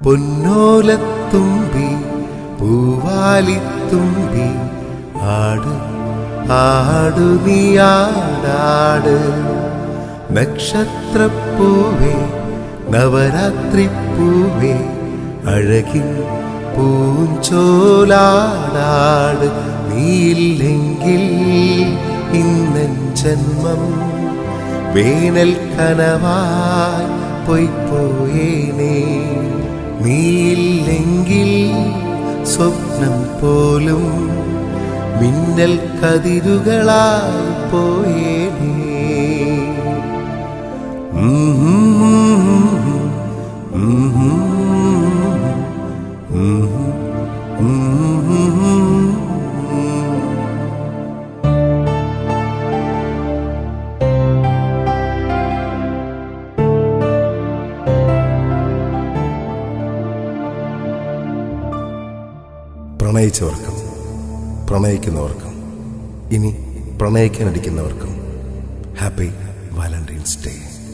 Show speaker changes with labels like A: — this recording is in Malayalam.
A: പൊന്നോലത്തുമ്പി പൂവാലിത്തുമ്പി ആട് ആടു നീ ആടാട് നക്ഷത്രപ്പൂവേ നവരാത്രിപ്പൂവേ അഴകിൻ പൂഞ്ചോലാടാട് നീയില്ലെങ്കിൽ ഇന്നൻ ജന്മം വേനൽ കനവായി പൊയ്പോയേനേ നീയില്ലെങ്കിൽ സ്വപ്നം പോലും മിന്നൽ കതിരുകളായി പോയേനേ പ്രണയിച്ചവർക്കും പ്രണയിക്കുന്നവർക്കും ഇനി പ്രണയിക്കാനടിക്കുന്നവർക്കും ഹാപ്പി വാലന്റൈൻസ് ഡേ